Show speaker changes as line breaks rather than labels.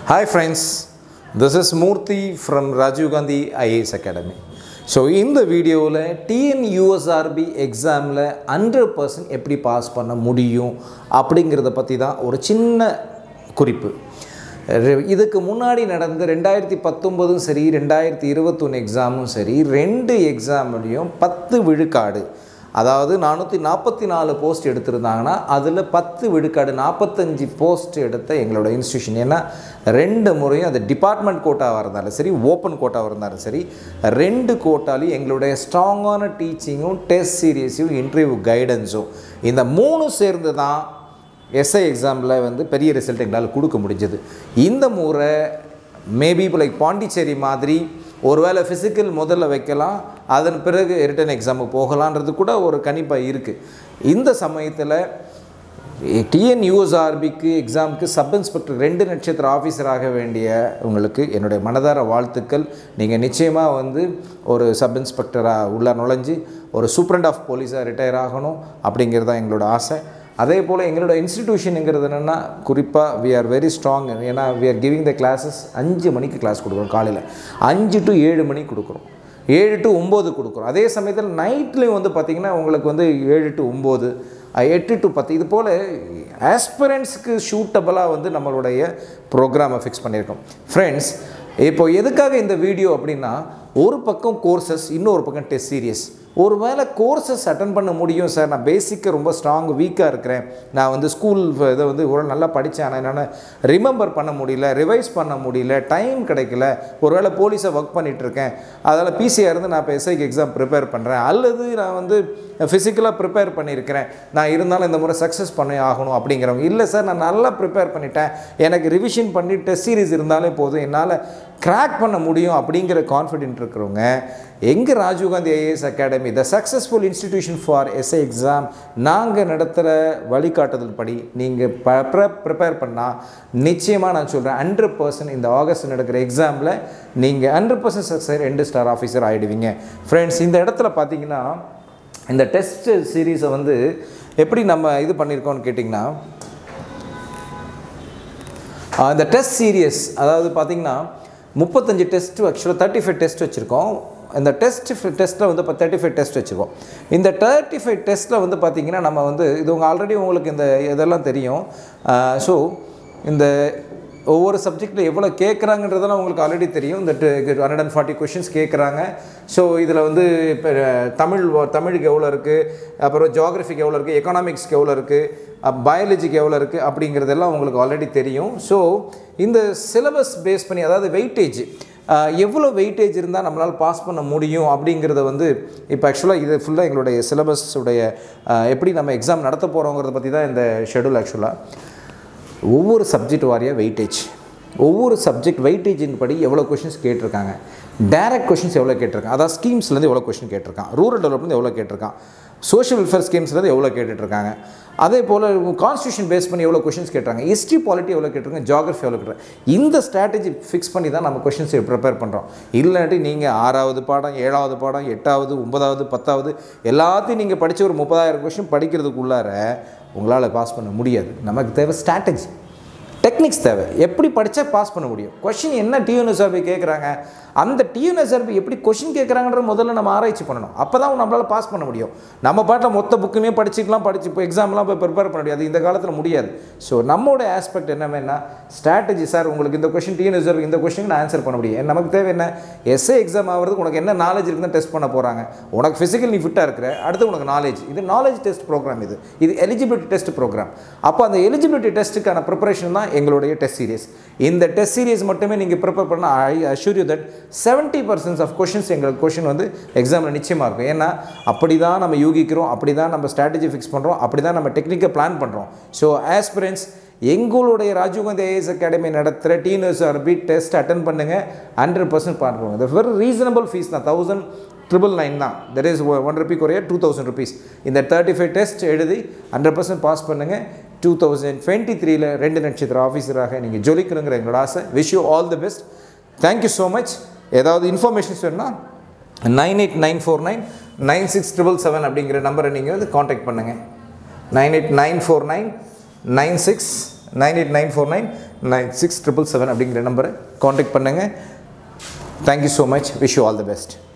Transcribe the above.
Hi friends, this is Murthy from Rajiv Gandhi IAS Academy. So இந்த வீடியோவில் TNUSRB எக்ஸாமில் hundred percent எப்படி pass பண்ண முடியும் அப்படிங்கிறத பற்றி தான் ஒரு சின்ன குறிப்பு ரெ- இதுக்கு முன்னாடி நடந்த ரெண்டாயிரத்தி பத்தொம்போதும் சரி ரெண்டாயிரத்தி இருபத்தொன்று எக்ஸாமும் சரி ரெண்டு எக்ஸாம்லேயும் பத்து விழுக்காடு அதாவது நானூற்றி நாற்பத்தி நாலு போஸ்ட் எடுத்திருந்தாங்கன்னா அதில் பத்து விழுக்காடு நாற்பத்தஞ்சு போஸ்ட் எடுத்த எங்களோட இன்ஸ்டியூஷன் ஏன்னா ரெண்டு முறையும் அது டிபார்ட்மெண்ட் கோட்டாவாக இருந்தாலும் சரி ஓப்பன் கோட்டாவாக இருந்தாலும் சரி ரெண்டு கோட்டாலையும் எங்களுடைய ஸ்ட்ராங்கான டீச்சிங்கும் டெஸ்ட் சீரியஸையும் இன்டர்வியூ கைடன்ஸும் இந்த மூணு சேர்ந்து தான் எஸ்ஐ எக்ஸாமில் வந்து பெரிய ரிசல்ட் எங்களால் கொடுக்க முடிஞ்சது இந்த முறை மேபி இப்போ லைக் பாண்டிச்சேரி மாதிரி ஒருவேளை ஃபிசிக்கல் முதல்ல வைக்கலாம் அதன் பிறகு ரிட்டன் எக்ஸாமுக்கு போகலான்றது கூட ஒரு கணிப்பாக இருக்குது இந்த சமயத்தில் டிஎன்யூஎஸ்ஆர்பிக்கு எக்ஸாமுக்கு சப் இன்ஸ்பெக்டர் ரெண்டு நட்சத்திர ஆஃபீஸர் ஆக வேண்டிய உங்களுக்கு என்னுடைய மனதார வாழ்த்துக்கள் நீங்கள் நிச்சயமாக வந்து ஒரு சப் இன்ஸ்பெக்டராக உள்ள நுழைஞ்சு ஒரு சூப்பரண்ட் ஆஃப் போலீஸாக ரிட்டையர் ஆகணும் அப்படிங்கிறது தான் எங்களோட ஆசை அதே போல் எங்களோட இன்ஸ்டிடியூஷனுங்கிறது என்னென்னா குறிப்பாக வி ஆர் வெரி ஸ்ட்ராங் ஏன்னா we are giving the classes அஞ்சு மணிக்கு கிளாஸ் கொடுக்குறோம் காலையில் அஞ்சு டு ஏழு மணிக்கு கொடுக்குறோம் ஏழு டு ஒம்பது கொடுக்குறோம் அதே சமயத்தில் நைட்லேயும் வந்து பார்த்திங்கன்னா உங்களுக்கு வந்து ஏழு டு ஒம்பது எட்டு டு பத்து இது போல் ஆஸ்பிரண்ட்ஸ்க்கு ஷூட்டபுளாக வந்து நம்மளுடைய ப்ரோக்ராமை ஃபிக்ஸ் பண்ணியிருக்கோம் ஃப்ரெண்ட்ஸ் இப்போ எதுக்காக இந்த வீடியோ அப்படின்னா ஒரு பக்கம் கோர்சஸ் இன்னொரு பக்கம் டெஸ்ட் சீரியஸ் ஒரு வேளை கோர்சஸ் அட்டன் பண்ண முடியும் சார் நான் பேசிக்காக ரொம்ப ஸ்ட்ராங் வீக்காக இருக்கிறேன் நான் வந்து ஸ்கூல் இதை வந்து ஒரு நல்லா படித்தேன் ஆனால் என்னால் ரிமெம்பர் பண்ண முடியல ரிவைஸ் பண்ண முடியல டைம் கிடைக்கல ஒருவேளை போலீஸை ஒர்க் பண்ணிகிட்ருக்கேன் அதனால் பிசிஆர் இருந்து நான் இப்போ எஸ்ஐக்கு எக்ஸாம் ப்ரிப்பேர் பண்ணுறேன் அல்லது நான் வந்து ஃபிசிக்கலாக ப்ரிப்பேர் பண்ணியிருக்கிறேன் நான் இருந்தாலும் இந்த முறை சக்ஸஸ் பண்ணி ஆகணும் அப்படிங்கிறவங்க இல்லை சார் நான் நல்லா ப்ரிப்பேர் பண்ணிட்டேன் எனக்கு ரிவிஷன் பண்ணி டெஸ்ட் சீரிஸ் இருந்தாலே போதும் என்னால் கிராக் பண்ண முடியும் அப்படிங்கிற கான்ஃபிடென்ட் இருக்கிறவங்க எங்கள் Rajiv Gandhi IAS academy the successful institution for SI exam நாங்கள் நடத்துகிற வழிகாட்டுதல் படி நீங்கள் ப்ரிப்பேர் பண்ணால் நிச்சயமாக நான் சொல்கிறேன் ஹண்ட்ரட் பர்சன்ட் இந்த ஆகஸ்ட் நடக்கிற எக்ஸாமில் நீங்கள் ஹண்ட்ரட் பர்சன்ட் சக்ஸஸ் ரெண்டு ஸ்டார் ஆஃபீஸர் ஆகிடுவீங்க ஃப்ரெண்ட்ஸ் இந்த இடத்துல பார்த்தீங்கன்னா இந்த டெஸ்ட் சீரீஸை வந்து எப்படி நம்ம இது பண்ணியிருக்கோம்னு கேட்டிங்கன்னா ஆஹ் இந்த டெஸ்ட் சீரியஸ் அதாவது பார்த்திங்கன்னா முப்பத்தஞ்சு டெஸ்ட் ஆக்சுவலாக தேர்ட்டி ஃபைவ் டெஸ்ட் வச்சுருக்கோம் இந்த டெஸ்ட் டெஸ்ட்டில் வந்து இப்போ தேர்ட்டி ஃபைவ் டெஸ்ட் வச்சுருக்கோம் இந்த தேர்ட்டி ஃபைவ் டெஸ்ட்டில் வந்து பார்த்திங்கன்னா நம்ம வந்து இது உங்கள் ஆல்ரெடி உங்களுக்கு இந்த இதெல்லாம் தெரியும் ஸோ இந்த ஒவ்வொரு சப்ஜெக்டில் எவ்வளோ கேட்குறாங்கன்றதெல்லாம் உங்களுக்கு ஆல்ரெடி தெரியும் இந்த ஹண்ட்ரட் அண்ட் ஃபார்ட்டி கொஷின்ஸ் கேட்குறாங்க ஸோ இதில் வந்து இப்போ தமிழ் வ- தமிழுக்கு எவ்வளோ இருக்குது அப்புறம் ஜியாகிரஃபிக்கு எவ்வளோ இருக்குது எக்கனாமிக்ஸ்க்கு எவ்வளோ இருக்குது பயாலஜிக்கு எவ்வளோ இருக்குது அப்படிங்கிறதெல்லாம் உங்களுக்கு ஆல்ரெடி தெரியும் ஸோ இந்த சிலபஸ் பேஸ் பண்ணி அதாவது வெயிட்டேஜ் எவ்வளோ வெயிட்டேஜ் இருந்தால் நம்மளால் பாஸ் பண்ண முடியும் அப்படிங்கிறத வந்து இப்போ ஆக்சுவலாக இது ஃபுல்லாக எங்களுடைய சிலபஸ் உடைய அஹ், எப்படி நம்ம எக்ஸாம் நடத்த போகிறோங்கிறத பற்றி தான் இந்த ஷெடியூல் ஆக்சுவலாக ஒவ்வொரு சப்ஜெக்ட் வாரியாக வெயிட்டேஜ் ஒவ்வொரு சப்ஜெக்ட் வெயிட்டேஜின் படி எவ்வளோ கொஷின்ஸ் கேட்டிருக்காங்க டைரக்ட் கொஷின்ஸ் எவ்வளோ கேட்டிருக்காங்க அதாவது ஸ்கீம்ஸ்லேருந்து எவ்வளோ கொஷின் கேட்டிருக்கான் ரூரல் டெவலப்மெண்ட் எவ்வளோ கேட்டிருக்கான் சோஷியல் வெல்ஃபேர் ஸ்கீம்ஸ்லேருந்து எவ்வளோ கேட்டுட்ருக்காங்க அதே போல் கான்ஸ்டியூஷன் பேஸ் பண்ணி எவ்வளோ கொஷின்ஸ் கேட்டாங்க ஹிஸ்ட்ரி பாலிட்டி எவ்வளோ கேட்டிருக்காங்க ஜியாகிரஃபி எவ்வளோ கேட்டிருக்காங்க இந்த ஸ்ட்ராட்டஜி ஃபிக்ஸ் பண்ணி தான் நம்ம கொஷின்ஸ் ப்ரிப்பேர் பண்ணுறோம் இல்லாட்டி நீங்கள் ஆறாவது பாடம் ஏழாவது பாடம் எட்டாவது ஒன்பதாவது பத்தாவது எல்லாத்தையும் நீங்கள் படித்த ஒரு முப்பதாயிரம் கொஷின் படிக்கிறதுக்குள்ளார உங்களால் பாஸ் பண்ண முடியாது நமக்கு தேவை ஸ்ட்ராட்டஜி டெக்னிக்ஸ் தேவை எப்படி படித்தா பாஸ் பண்ண முடியும் கொஷின் என்ன டியூஎன்எஸ்ஆர்பி கேட்குறாங்க அந்த டியூஎன்எஸ்ஆர்பி எப்படி கொஷின் கேட்குறாங்கன்ற முதல்ல நம்ம ஆராய்ச்சி பண்ணணும் அப்போ தான் நம்மளால் பாஸ் பண்ண முடியும் நம்ம பாட்டில் மொத்த புக்குமே படிச்சுக்கலாம் படிச்சு இப்போ எக்ஸாம்லாம் போய் ப்ரிப்பேர் பண்ண முடியாது இந்த காலத்தில் முடியாது ஸோ நம்மளோட ஆஸ்பெக்ட் என்னன்னா ஸ்ட்ராட்டஜி சார் உங்களுக்கு இந்த கொஷின் டிஎன்எஸ்ஆர்பி இந்த கொஷின் நான் ஆன்சர் பண்ண முடியும் நமக்கு தேவை என்ன எஸ்ஏ எக்ஸாம் ஆகிறதுக்கு உனக்கு என்ன நாலேஜ் இருக்குன்னு டெஸ்ட் பண்ண போகிறாங்க உனக்கு ஃபிசிக்கல் நீ ஃபிட்டாக இருக்கிற அடுத்து உனக்கு நாலேஜ் இது நாலேஜ் டெஸ்ட் ப்ரோக்ராம் இது இது எலிஜிபிலிட்டி டெஸ்ட் ப்ரோக்ராம் அப்போ அந்த எலிஜிபிலிட்டி டெஸ்ட்டுக்கான ப்ரிப்பரேஷன் தான் எங்களுடைய டெஸ்ட் சீரிஸ் இந்த டெஸ்ட் சீரிஸ் மட்டுமே நீங்கள் ப்ரிப்பேர் பண்ண I assure you that seventy percent of questions எங்களுக்கு கொஷின் வந்து எக்ஸாமில் நிச்சயமாக இருக்கும் ஏன்னா அப்படி தான் நம்ம யூகிக்கிறோம் அப்படி தான் நம்ம ஸ்ட்ராட்டஜி ஃபிக்ஸ் பண்ணுறோம் அப்படி தான் நம்ம டெக்னிக்கை பிளான் பண்ணுறோம் ஸோ ஆஸ்பிரன்ஸ் எங்களுடைய ராஜீவ்காந்தி ஐஏஎஸ் அகாடமி நடத்துகிற டிஎன்எஸ்ஆர்பி டெஸ்ட் அட்டன் பண்ணுங்கள் ஹண்ட்ரட் பர்சன்ட் பண்ணுறோம் இது வெரி ரீசனபிள் ஃபீஸ் தான் தௌசண்ட் ட்ரிபிள் நைன் தான் தெர் இஸ் ஒன் ருபி குறைய டூ தௌசண்ட் ருபீஸ் இந்த தேர்ட்டி ஃபைவ் டெஸ்ட் எழுதி ஹண்ட்ரட் பர்சன்ட் பாஸ் பண்ணுங்கள் டூ தௌசண்ட் டுவெண்ட்டி த்ரீல ரெண்டு நட்சத்திர ஆஃபீஸராக நீங்கள் ஜொலிக்கணுங்கிற எங்களோட ஆசை wish you all the best thank you so much ஏதாவது இன்ஃபர்மேஷன்ஸ் வேணும்னா nine eight nine four nine nine six triple seven அப்படிங்கிற நம்பரை நீங்கள் வந்து காண்டாக்ட் பண்ணுங்கள் nine eight nine four nine nine six nine eight nine four nine nine six triple seven அப்படிங்கிற நம்பரை contact பண்ணுங்கள் thank you so much wish you all the best